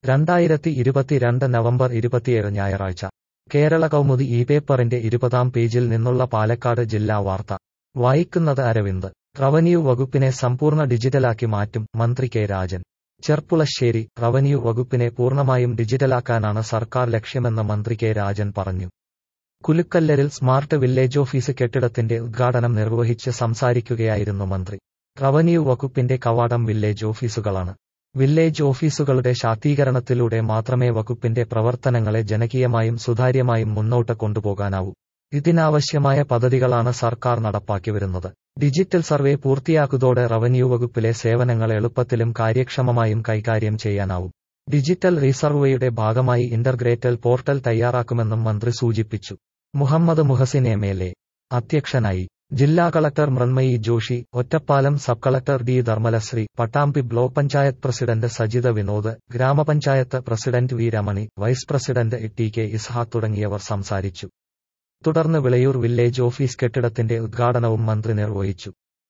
രണ്ടായിരത്തി ഇരുപത്തിരണ്ട് നവംബർ ഇരുപത്തിയേഴ് ഞായറാഴ്ച കേരള കൗമുദി ഈ പേപ്പറിന്റെ ഇരുപതാം പേജിൽ നിന്നുള്ള പാലക്കാട് ജില്ലാ വാർത്ത വായിക്കുന്നത് അരവിന്ദ് റവന്യൂ വകുപ്പിനെ സമ്പൂർണ്ണ ഡിജിറ്റലാക്കി മാറ്റും മന്ത്രി കെ രാജൻ ചെർപ്പുളശ്ശേരി റവന്യൂ വകുപ്പിനെ പൂർണ്ണമായും ഡിജിറ്റലാക്കാനാണ് സർക്കാർ ലക്ഷ്യമെന്ന് മന്ത്രി കെ രാജൻ പറഞ്ഞു കുലുക്കല്ലരിൽ സ്മാർട്ട് വില്ലേജ് ഓഫീസ് കെട്ടിടത്തിന്റെ ഉദ്ഘാടനം നിർവഹിച്ച് സംസാരിക്കുകയായിരുന്നു മന്ത്രി റവന്യൂ വകുപ്പിന്റെ കവാടം വില്ലേജ് ഓഫീസുകളാണ് വില്ലേജ് ഓഫീസുകളുടെ ശാക്തീകരണത്തിലൂടെ മാത്രമേ വകുപ്പിന്റെ പ്രവർത്തനങ്ങളെ ജനകീയമായും സുതാര്യമായും മുന്നോട്ട് കൊണ്ടുപോകാനാവൂ ഇതിനാവശ്യമായ പദ്ധതികളാണ് സർക്കാർ നടപ്പാക്കി വരുന്നത് ഡിജിറ്റൽ സർവേ പൂർത്തിയാക്കുതോടെ റവന്യൂ വകുപ്പിലെ സേവനങ്ങൾ എളുപ്പത്തിലും കാര്യക്ഷമമായും കൈകാര്യം ചെയ്യാനാവും ഡിജിറ്റൽ റീസർവേയുടെ ഭാഗമായി ഇന്റർഗ്രേറ്റഡ് പോർട്ടൽ തയ്യാറാക്കുമെന്നും മന്ത്രി സൂചിപ്പിച്ചു Muhammad Muhsin M L A അധ്യക്ഷനായി ജില്ലാ collector Mrunmayi Joshi Ottapalam sub collector D Dharmalasree Pattambi block panchayat president Sajitha Vinod ഗ്രാമപഞ്ചായത്ത് president V Ramani vice president T K Ishaq തുടങ്ങിയവർ സംസാരിച്ചു തുടർന്ന് വിളയൂർ വില്ലേജ് ഓഫീസ് കെട്ടിടത്തിന്റെ ഉദ്ഘാടനവും മന്ത്രി നിർവഹിച്ചു